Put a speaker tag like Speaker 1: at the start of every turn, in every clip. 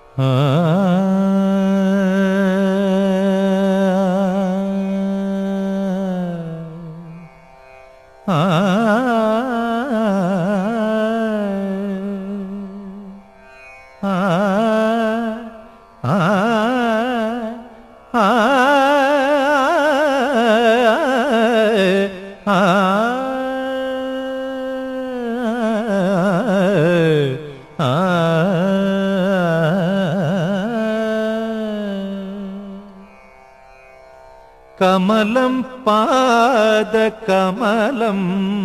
Speaker 1: കമലം പാദ കമലം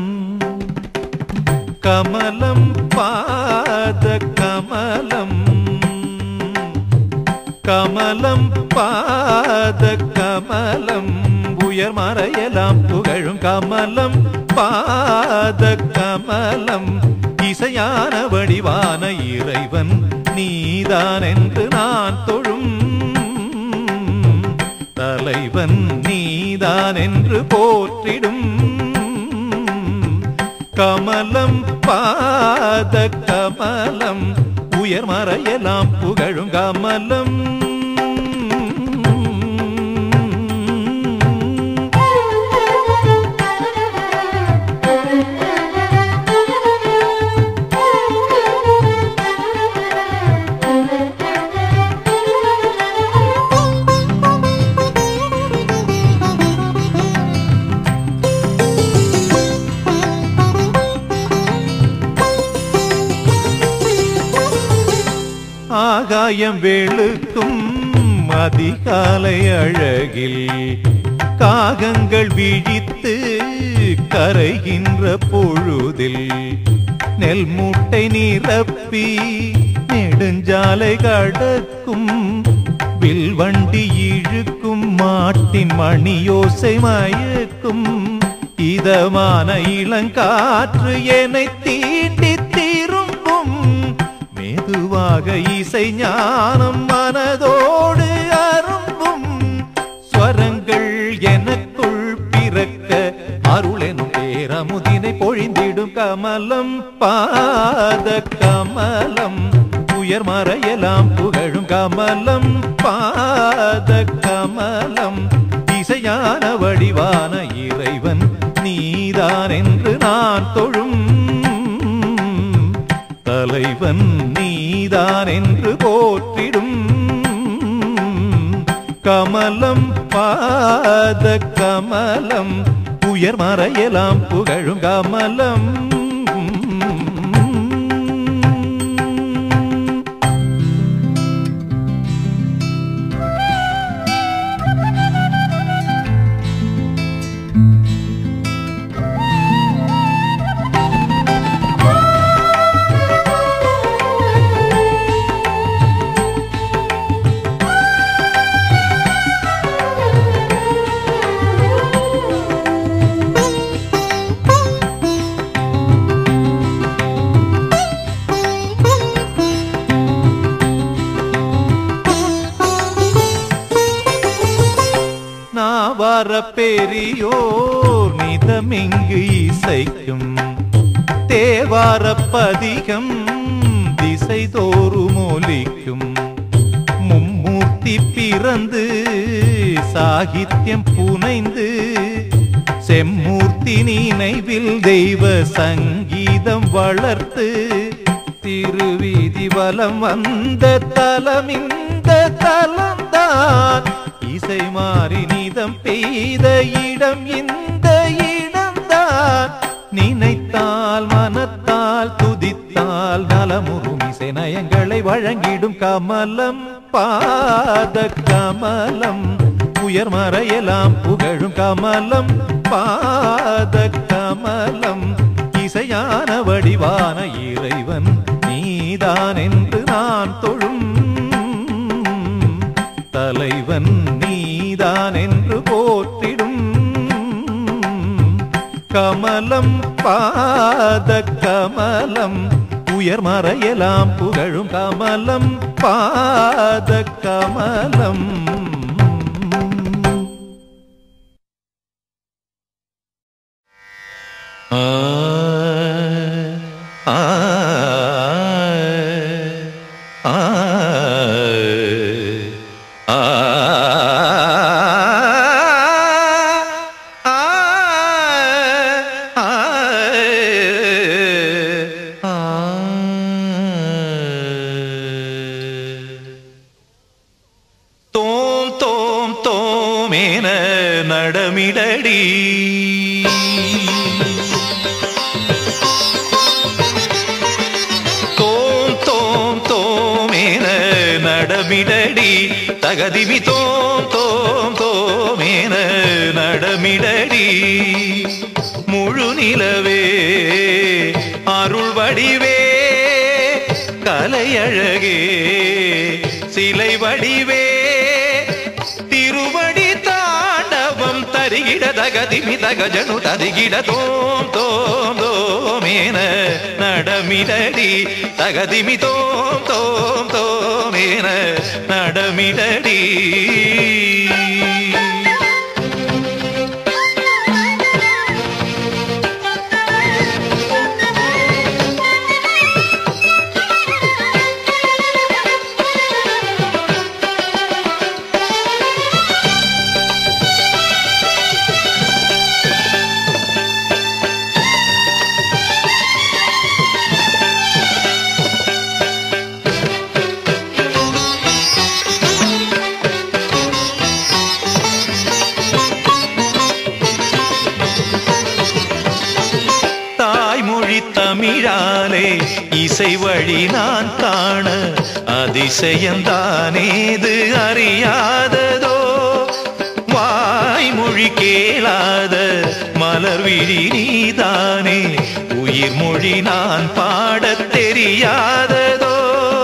Speaker 1: കമലം പാദ കമലം കമലം പാദ കമലം ഉയർമറയലാം പുകഴും കമലം പാദ കമலம் இசையான வடிவான இறைவன் நீதான் என்று நான் தொழும் தலைவன் நீதான் என்று போற்றிடும் கமலம் பாத கமலம் உயர் மறையலாம் புகழும் கமலம் ஆகாயம் வெளுக்கும் அதிகாலை அழகில் காகங்கள் விழித்து கரைகின்ற பொழுதில் நெல் மூட்டை நிரப்பி நெடுஞ்சாலை கடக்கும் வில்வண்டி இழுக்கும் மாட்டின் மணியோசை மயக்கும் இதமான இளங்காற்று என்னை தீண்டி திரும்பும் மெதுவாக இசை ஞானம் மனதோடு அரும்பும் ஸ்வரங்கள் எனக்குள் பிறக்க அருளெனும் பேரமுதினை பொழிந்திடும் கமலம் பாத கமலம் உயர் மறையலாம் புகழும் கமலம் பாத கமலம் இசையான வடிவான இறைவன் நீதான் என்று நான் தொழும் தலைவன் நீதான் என்று போற்றிடும் கமலம் பாத கமலம் உயர் மறையலாம் புகழும் கமலம் நாவார பெரியோர் நிதமிங்கு இசைக்கும் தேவார பதிகம் திசை தோறும் ஒலிக்கும் மும்மூர்த்தி பிறந்து சாகித்யம் புனைந்து செம்மூர்த்தி நினைவில் தெய்வ சங்கீதம் வளர்த்து திருவீதி வலம் வந்த தலம் இந்த தலம்தான் இசை மாறி நிதம் பெய்த இடம் இந்த இடம்தான் நினைத்தால் மனத்தால் துதித்தால் நலமுறும் இசை நயங்களை வழங்கிடும் கமலம் பாத கமலம் உயர் மறையலாம் புகழும் கமலம் பாத கமலம் இசையான வடிவான இறைவன் நீதான் என்று நான் தொழும் தலைவன் நீதான் என்று போற்றிடும் கமலம் பாத கமலம் உயர் மறையலாம் புகழும் கமலம் பாத கமலம் ஆ ஆ ஆ நடமிடடி தோம் தோம் தோமேன நடமிடடி தகதிமி தோம் தோம் தோமேன நடமிடடி முழு நிலவே அருள் வடிவே கலையழகே சிலை வடிவே திருவடி தாண்டவம் தரிகிட தகதிமி தகஜனு தரிகிட தோம் தோம் தோமேன நடமிடடி தகதிமி தோம் தோம் தோமேன நடமிடடி தாய்மொழி தமிழாலே இசை வழி நான் காண அதிசயந்தானேது அறியாததோ வாய்மொழி கேளாத மலர் விழி நீதானே உயிர் மொழி நான் பாடத் தெரியாததோ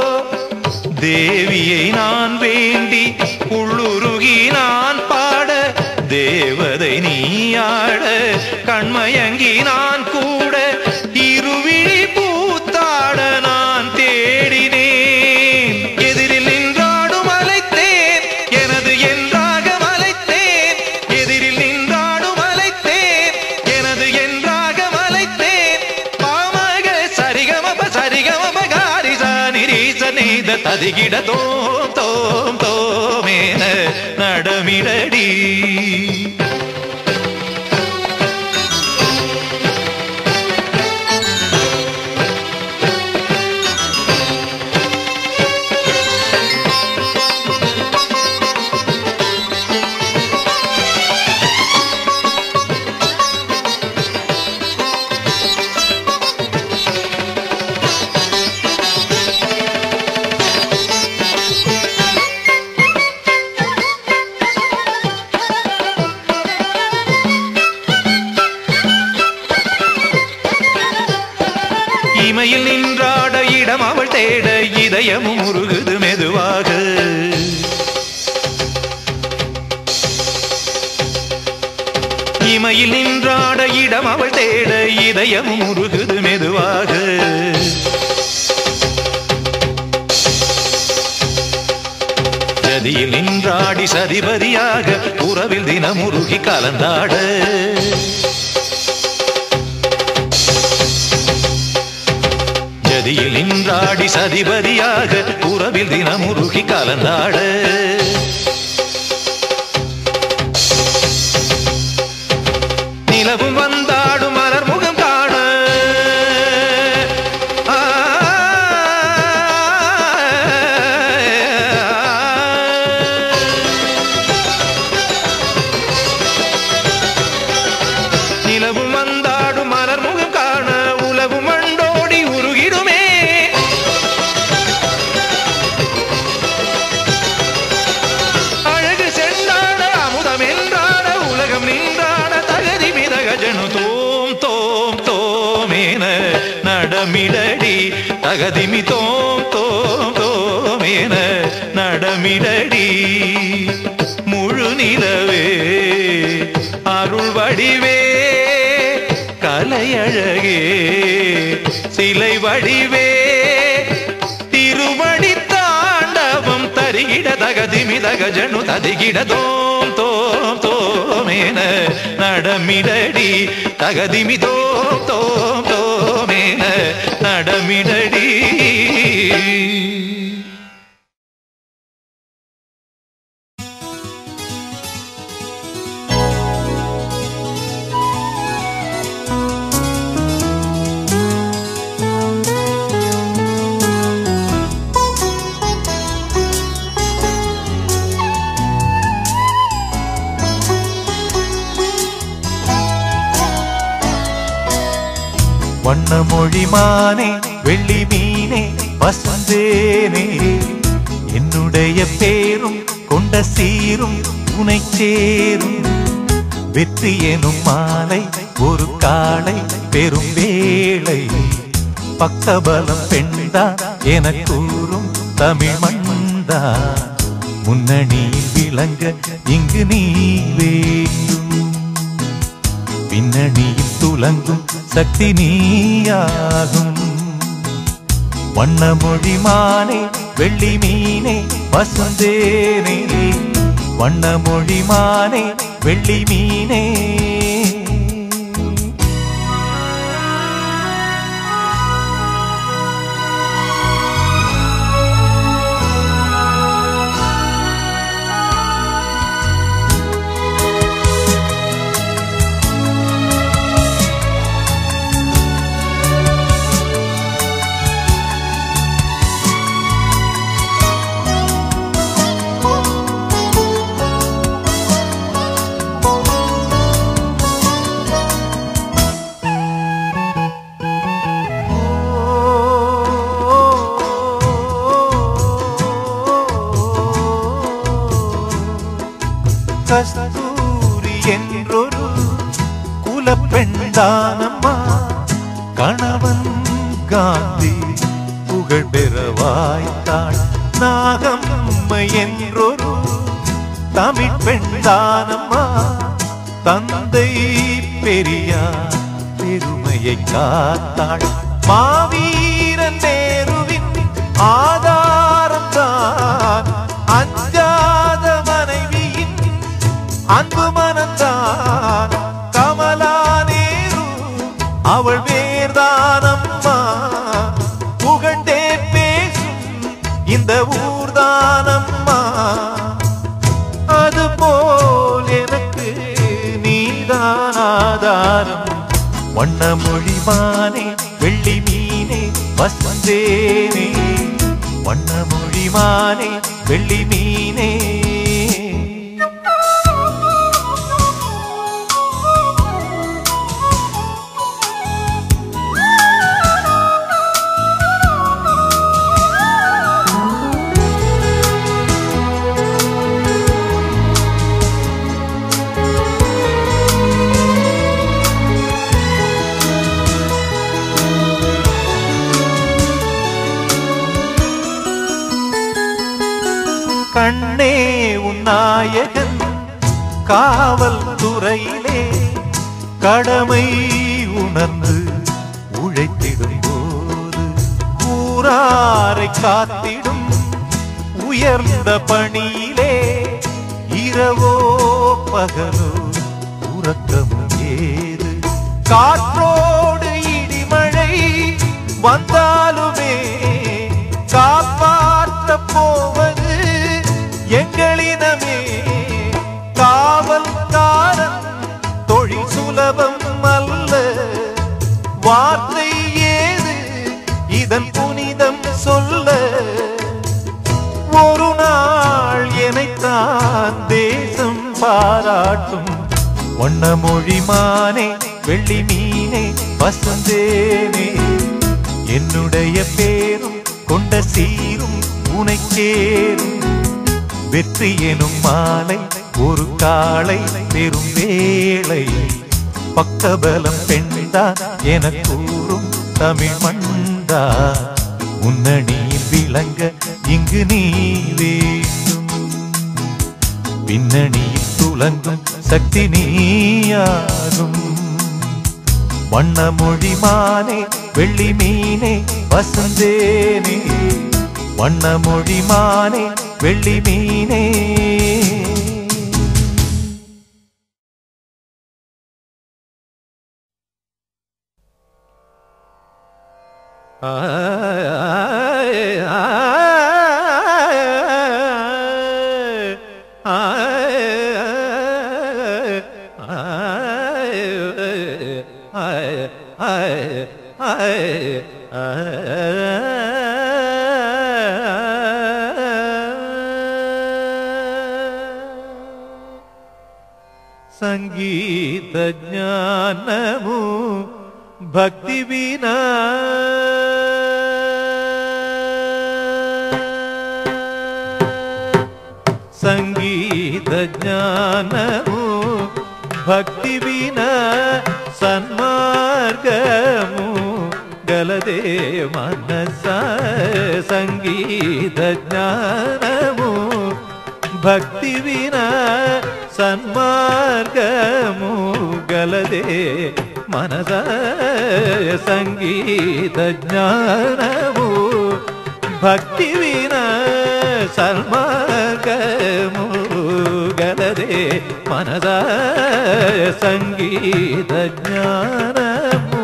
Speaker 1: தேவியை நான் வேண்டி உள்ளுருகி நான் பாட தேவதை நீயாட கண்மயங்கி நான் கூட இருவிழி பூத்தாட நான் தேடினேன் எதிரில் நின்றாடும் அலைத்தேன் எனது என்றாக மலைத்தேன் எதிரில் நின்றாடும் அலைத்தேன் எனது என்றாக மலைத்தேன் பாமக சரிகமப சரிகமப காரிசா நிரீச நீத ததிகிட தோம் தோம் தோமேன நடமிடடி இமையில் நின்றாட இடம் அவள் தேட இதயமும் உருகுது மெதுவாக இமையில் நின்றாட இடம் அவள் தேட இதயமும் உருகுது மெதுவாக ஜதியில் நின்றாடி சதிபதியாக உறவில் தினமுருகி கலந்தாட ஜதியில் நின்றாடி சதிபதியாக உறவில் தினமுருகி கலந்தாட நிலவும் வந்தாடும் மலர் முகம் காண ஆ, நிலவும் வந்தாடும் மலர் முகம் காண உலவு மண்டோடி உருகிடுமே அழகு சென்றாட அமுதம் என்றாட உலகம் நின்றாட தகதி மிதகஜனு தோம் தோம் தோமேன நடமிடடி தகதிமி தோம் தோம் தோமேன நடமிடடி முழு நிலவே அருள் வடிவே கலையழகே சிலை வடிவே திருவடி தாண்டவம் தரிகிட தகதிமி தகஜனு ததிகிட தோம் தோம் தோமேன நடமிடடி தகதிமி தோம் தோம் தோமேன நடமிடடி
Speaker 2: Thank you. வண்ணமொழிமானே வெள்ளி மீனே வசந்தேனே என்னுடைய பேரும் கொண்ட சீரும் உனை சேரும் வெற்றி எனும் மாலை ஒரு காலை பெரும் வேளை பக்கபலம் பெண்டா என கூறும் தமிழ் மண்டா முன்னணியில் விளங்க இங்கு நீ வேண்டும் பின்னணியில் துலங்கும் சக்தி நீயாகும் வண்ணமொழி மானே வெள்ளி மீனே வசந்தேனே வண்ணமொழி மானே வெள்ளி மீனே கஸ்தூரி என்றொரு குலப்பெண்தானம்மா கணவன் காந்தி புகழ் பெற வாய்த்தாள் நாகம்மை என்றொரு தமிழ் பெண்தானம்மா தந்தை பெரியார் பெருமையை காத்தாள் மாவீரன் நேருவின் ஆதாரம் தான் அஞ்சாத மனைவியின் அன்பு மனந்தான் கமலா நேரு அவள் வேர்தானம்மா புகழ்ந்தே பேசும் இந்த ஊர்தானம்மா அதுபோல் எனக்கு நீதான் ஆதாரம் வண்ணமொழிமானே வெள்ளி மீனே வசந்தேனே வண்ணமொழிமானே வெள்ளி மீனே கண்ணே உன் நாயகன் காவல் துறையிலே கடமை உணர்ந்து உழைத்திடும் போது ஊராரை காத்திடும் உயர்ந்த பணியிலே இரவோ பகலோ உறக்கமும் ஏது காற்றோடு இடிமழை வந்தாலுமே காப்பாற்ற போவது எங்களினமே காவல்காரன் தொழில் சுலபம் அல்ல வார்த்தை ஏது இதன் புனிதம் சொல்ல ஒரு நாள் எனைத்தான் தேசம் பாராட்டும் வண்ணமொழி மானே வெள்ளி மீனே வசந்தேனே என்னுடைய பேரும் கொண்ட சீரும் உனை சேரும் வெற்றி எனும் மாலை ஒரு காலை பெரும் வேளை பக்கபலம் பெண்தா என கூறும் தமிழ் மண்டா முன்னணியில் விளங்க இங்கு நீ வேண்டும் பின்னணியில் துலங்கும் சக்தி நீயாகும் வண்ணமொழி மானே வெள்ளி மீனே வசந்தேனே வண்ணமொழி மானே வெள்ளி மீனே సంగీత జ్ఞానము ಭಕ್ತಿ ವಿನಾ ಸಂಗೀತ ಜ್ಞಾನವು ಭಕ್ತಿ ವಿನ ಸನ್ಮಾರ್ಗಮು ಗಲದೆ ಮನಸ ಸಂಗೀತ ಜ್ಞಾನವು ಭಕ್ತಿ ವಿನ ಸನ್ಮಾರ್ಗಮು ಗಲದೆ ಮನಸ ಸಂಗೀತ ಜ್ಞಾನವು ಭಕ್ತಿ ವಿನ ಸನ್ಮಾರ್ಗಮು ಗಲದೆ ಮನದ ಸಂಗೀತ ಜ್ಞಾನಮು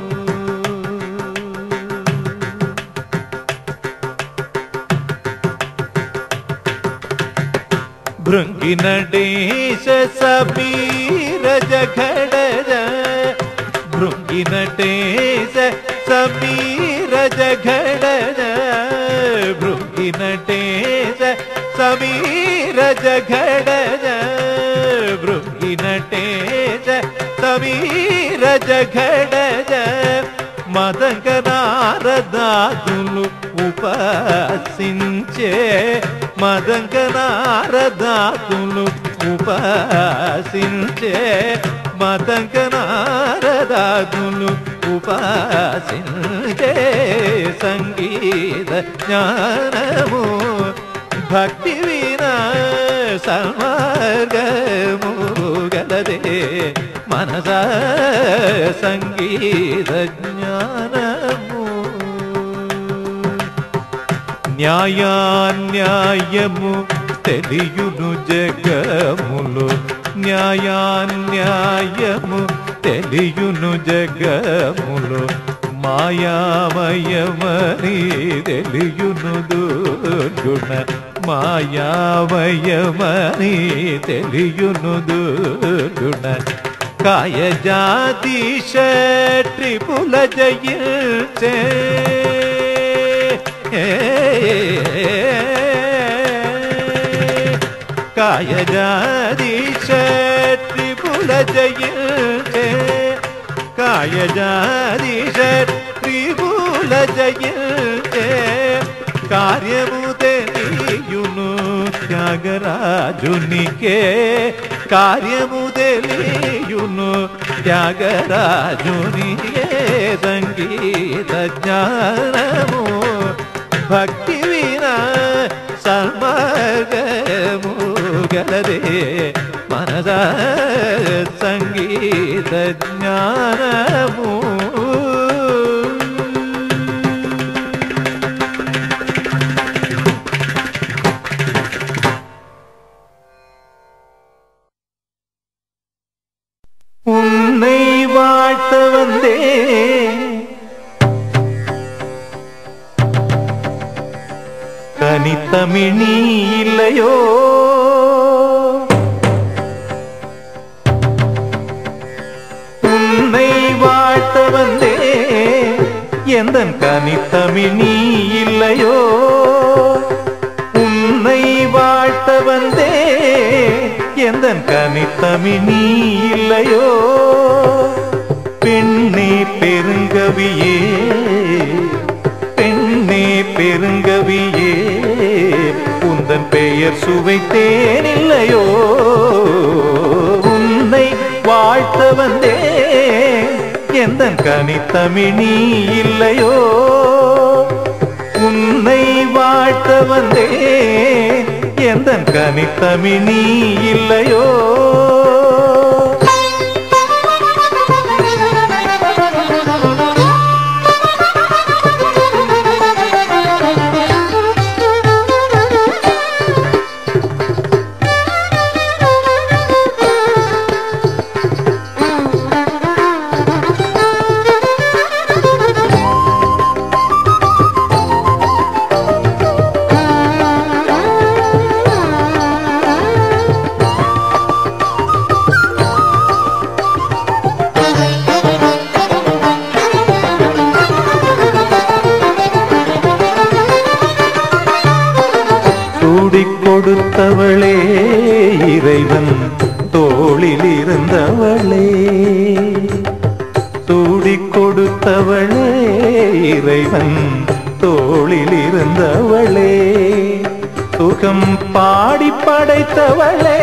Speaker 2: ಭೃಂಗಿ ನಟೇಶ ಸಬೀರ ಜಘಡದ ಭೃಂಗಿ ನಟೇಶ ಸಮೀರ ಜಘಡದ ಭೃಂಗಿ ನಟೇಶ ಸಮೀರ ಜಘಡದ ಭೃಂಗಿ ನಟೇಶ సమీర జఘడజ మదంగనారదాదులు ఉపాసించే మదంగనారదాదులు ఉపాసించే మదంగనారదాదులు ఉపాసించే సంగీత జ్ఞానము భక్తి వినా సమార్గము గలదే మనస సంగీత జ్ఞానము న్యాయాన్యాయము తెలియును జగములు న్యాయాన్యాయము తెలియును జగములు మాయామయమని తెలియును దుర్గుణ మాయామయమని తెలియును దుర్గుణ కాయ జాతిష త్రిపుల జయించే కాయ జాతిష త్రిపుల జయించే కాయ జాతిష త్రిపుల జయించే కార్యము తెలియును త్యాగరాజునికే కార్యము తెలియును త్యాగరాజునికే సంగీత జ్ఞానము భక్తి వినా సన్మార్గము గలదే మనద సంగీత జ్ఞానము உன்னை வாழ்த்த வந்தே தனித்தமிழ் நீ இல்லையோ உன்னை வாழ்த்த வந்தே எந்த கனித்தமிழ் நீ இல்லையோ உன்னை வாழ்த்த வந்தே எந்த கனித்தமிழ் நீ இல்லையோ பெண்ணே பெருங்கவியே பெண்ணே பெருங்கவியே உந்தன் பெயர் சுவைத்தேன் இல்லையோ உன்னை வாழ்த்த வந்தே எந்த கனித்தமிழ் நீ இல்லையோ உன்னை வாழ்த்த வந்தே எந்த கனித்தமிழ் நீ இல்லையோ சூடிக் கொடுத்தவளே இறைவன் தோளில் இருந்தவளே சூடிக் கொடு இறைவன் தோளில் இருந்தவளே சுகம் பாடி படைத்தவளே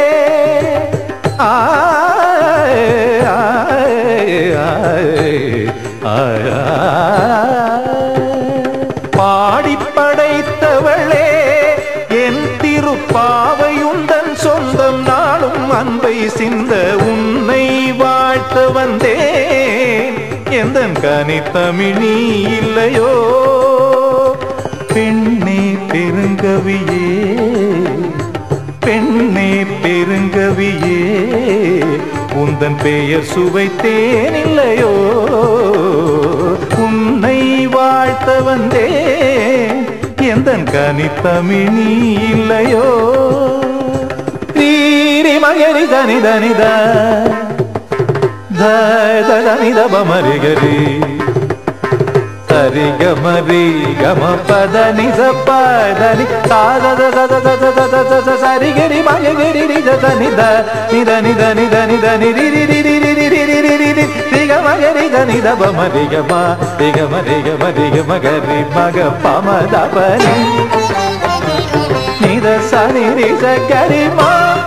Speaker 2: ஆய், ஆய், ஆய், ஆய், ஆய். பாடி படைத்தவளே என் திருப்பாவையுந்தன் சொந்தம் நாளும் அன்பை சிந்த உன்னை வாழ்த்த வந்தேன் எந்தன் கனி தமிழி இல்லையோ பெண்ணே பெருங்கவியே பெண்ணே பெருங்கவியே உந்தன் பெயர் சுவைத்தேன் இல்லையோ உன்னை வாழ்த்த வந்தேன் எந்தன் கனி தமிழி இல்லையோ தீரி மகரி தனி தனித தனி தப மரிகரி சரி கமரி கம பதனி சப்பதனி சாத சத சத சத சத சரி கரி மக கரி நித நித நித நித நித நித நிரி ரி ரி ரி ரி ரி ரி ரி ரி ரி ரி ரி க மக ரி த நித ப ம ரி க ம ரி க ம ரி க ம ரி க ம க ரி மக ப ம த ப நி நித ச நி ரி ச க ரி ம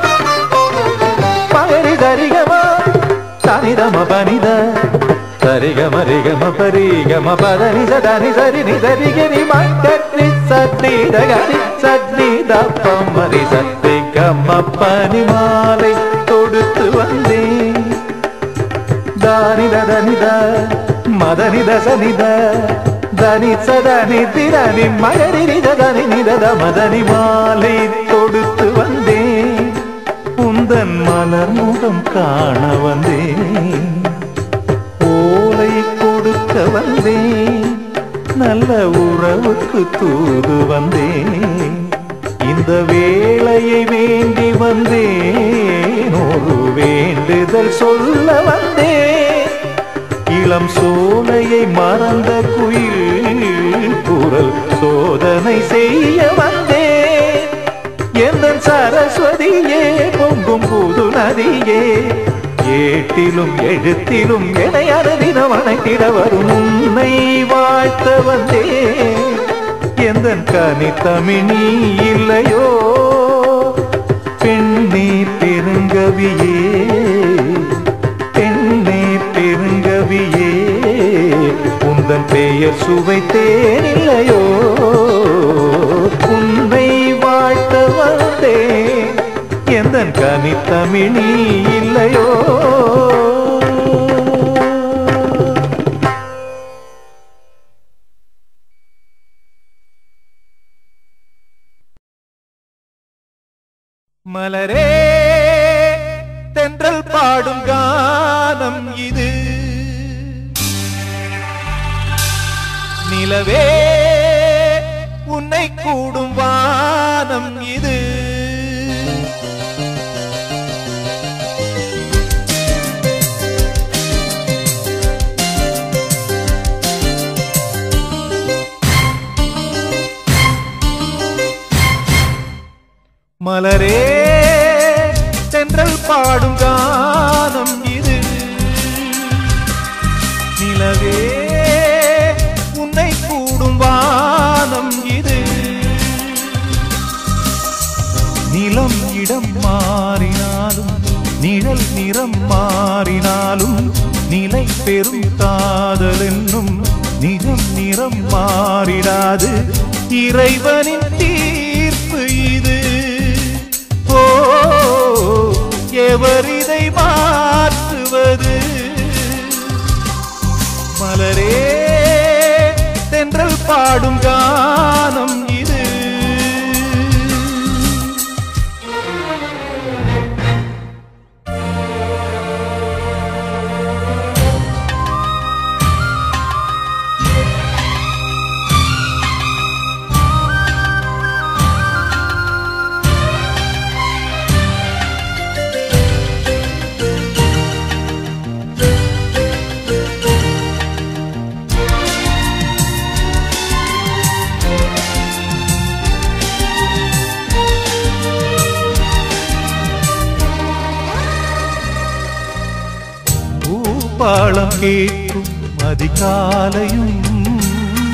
Speaker 2: மக ரி த ரி க ம த நி த ம ப நி த சரி கம ரி கம பரி கம பத நி ச த நி சரி நி சரி க ரி ம க ரி ச ரி த க ரி ச ரி த ப ம ரி ச ரி க ம ப நி மாலை தொடுத்து வந்தேன் தானி த நி த மத நி த ச நி த தனி ச த நி தி த நி மகரி ரி த த நி நி த த மத நி மாலை தொடுத்து வந்தேன் உந்தன் மலர் முகம் காண வந்தேன் ஓலை கொடுக்க வந்தேன் நல்ல உறவுக்கு தூது வந்தேன் இந்த வேளையை வேண்டி வந்தேன் ஒரு வேண்டுதல் சொல்ல வந்தேன் இளம் சோலையை மறந்த குயில் குரல் சோதனை செய்ய வந்தேன் எந்த சரஸ்வதியே பொங்கும் புது நதியே ஏட்டிலும் எழுத்திலும் என்னை அனுதினம் அணைத்திட வரும் உன்னை வாழ்த்த வந்தேன் எந்த கனி தமிழி இல்லையோ பெண்ணே பெருங்கவியே பெண்ணே பெருங்கவியே உந்தன் பெயர் சுவைத்தேன் இல்லையோ உன்னை வாழ்த்த வந்தேன் எந்தன் கனி தமிழி இல்லையோ மலரே தென்றல் பாடும் கானம் இது நிலவே உன்னை கூடும் வானம் இது மலரே தென்றல் பாடும் கானம் இது நிலவே உன்னை கூடும் வானம் இது நிலம் இடம் மாறினாலும் நிழல் நிறம் மாறினாலும் நிலை பெரும் காதல் என்னும் நிஜம் நிறம் மாறிடாது இறைவனின் தீர்ப்பு இது ஓ எவர் இதை மாற்றுவது மலரே தென்றல் பாடும் கானம் இது பூபாளம் கேட்கும் அதிகாலையும்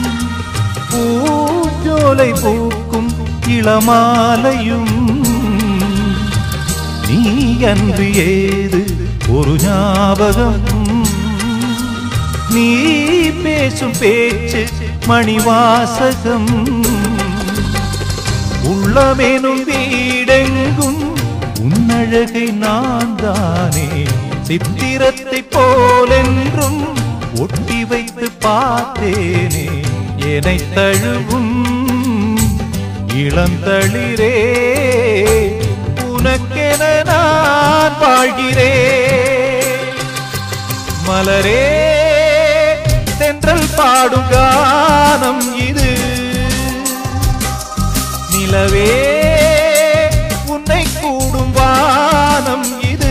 Speaker 2: சோலை பூக்கும் இளமாலையும் நீ அன்று ஏது ஒரு ஞாபகம் நீ பேசும் பேச்சு மணிவாசகம் உள்ளமெனும் வீடெங்கும் உன்னழகை நான் தானே சித்திரத்தை போலென்றும் ஒட்டி வைத்து பார்த்தேனே என்னை தழுவும் இளந்தளிரே உனக்கென நான் வாழ்கிறேன் மலரே தென்றல் பாடும் கானம் இது நிலவே உன்னை கூடும் வானம் இது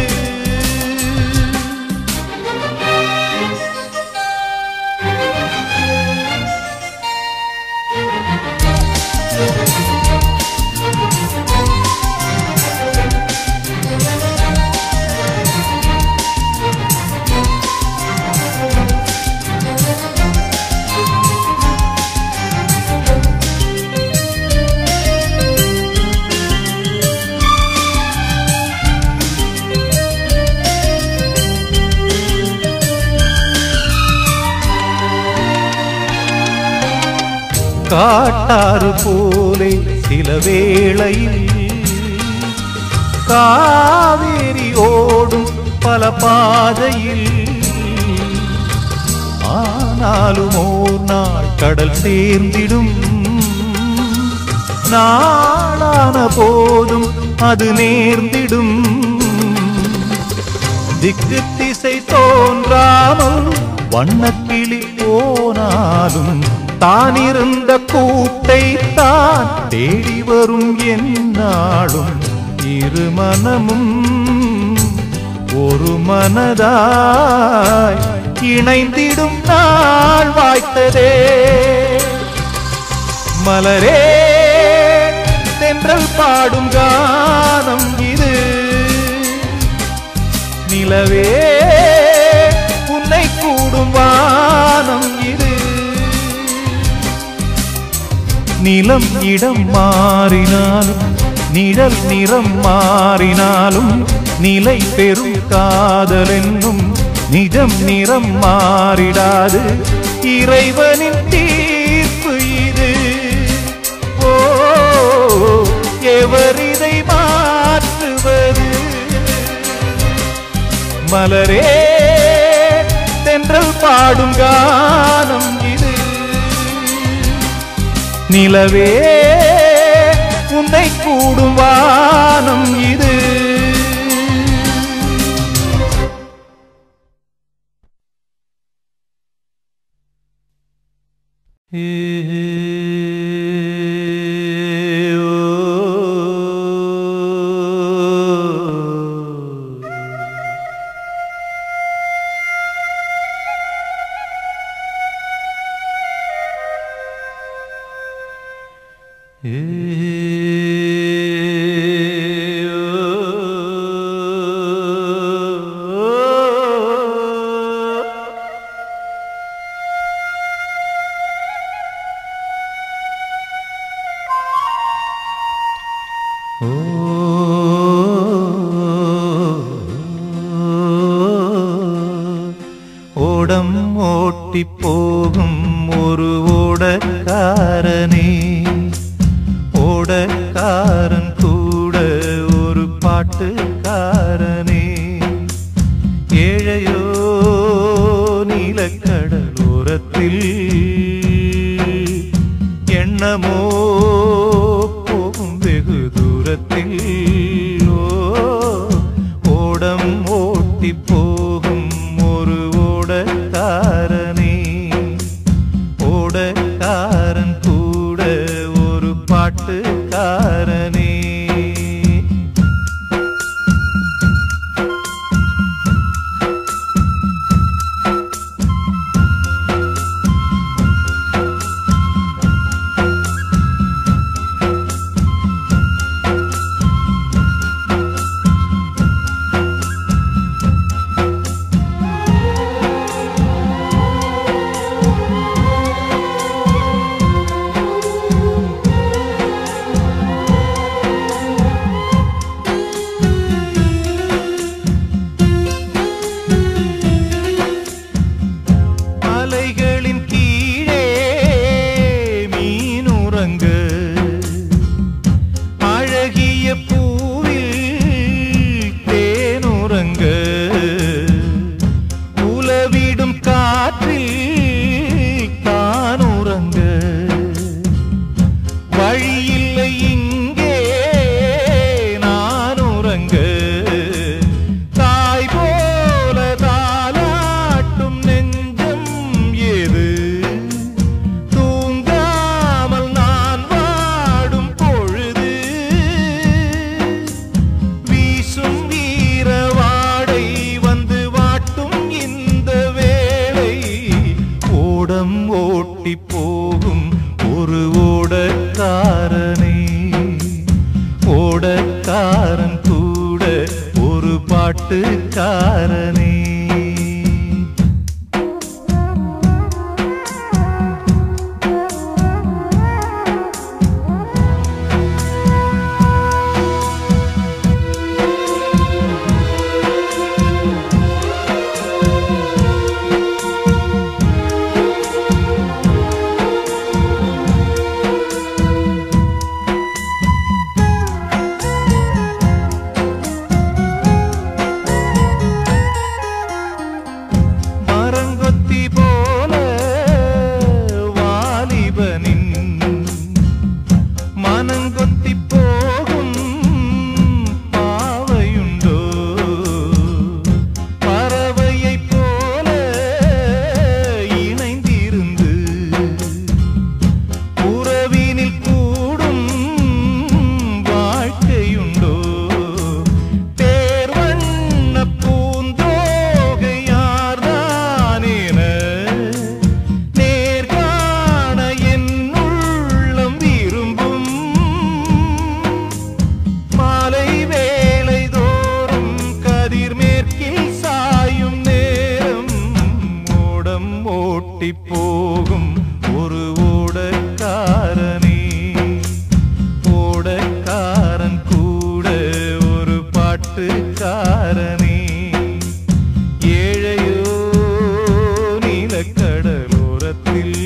Speaker 2: காட்டாறு போலே சில வேளையில் காவேரி ஓடும் பல பாதையில் ஆனாலும் ஓர் நாள் கடல் சேர்ந்திடும் நாளான போதும் அது நேர்ந்திடும் திக்கு திசை தோன்றாமல் வண்ணக்கிளி போனாலும் தானிருந்த கூட்டை தான் தேடி வரும் என்னாலும் இரு மனமும் ஒரு மனதாய் இணைந்திடும் நாள் வாய்த்ததே மலரே தென்றல் பாடும் கானம் இது நிலவே உன்னை கூடும் வானம் இது நிலம் இடம் மாறினாலும் நிழல் நிறம் மாறினாலும் நிலை பெறும் காதல் என்னும் நிஜம் நிறம் மாறிடாது இறைவனின் தீர்ப்பு இது ஓ எவர் இதை மாற்றுவது மலரே தென்றல் பாடும் கானம் இது நிலவே உன்னை கூடும் வானம் இது ஓடம் ஓட்டி போகும் ஒரு ஓடக்காரனே ஓடக்காரன் கூட ஒரு பாட்டுக்காரனே ஏழையோ நீலக்கடலோரத்தில் எண்ணமோ போகும் வெகு தூரத்தில் ஓ, ஓடம் ஓட்டி போகும் ஒரு ஓடக்காரனே ஓடக்காரன் கூட ஒரு பாட்டுக்காரனே வழியில்லை இங்கே நான் உறங்க தாய் போல தாலாட்டும் நெஞ்சம் ஏது தூங்காமல் நான் வாடும் பொழுது வீசும் வீரவாடை வந்து வாட்டும் இந்த வேளை ஓடம் ஓட்டி போகும் ஒரு ஓடக்காரனே ஓடக்காரன் கூட ஒரு பாட்டுக்காரனே மரங்கொத்தி போல வாலிபனின் மனங்கொத்தி போகும் பாவையுண்டோ பறவையைப் போல இணைந்திருந்து உறவினில் கூடும் வாழ்க்கையுண்டோ தேர்வண்ண பூந்தோகை யார்தானென நேர்காண என் உள்ளம் விரும்பும் மாலை வேளை தோறும் கதிர் மேற்கில் சாயும் நேரம் ஓடம் ஓட்டி போகும் ஒரு ஓடக்காரனே ஓடக்காரன் கூட ஒரு பாட்டுக்காரனே ஏழையோ நீலக்கடலோரத்தில்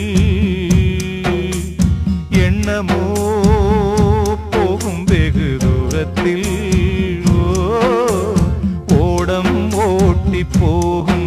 Speaker 2: எண்ணமோ போகும் வெகு தூரத்தில் ஓ, ஓடம் ஓட்டி போகும்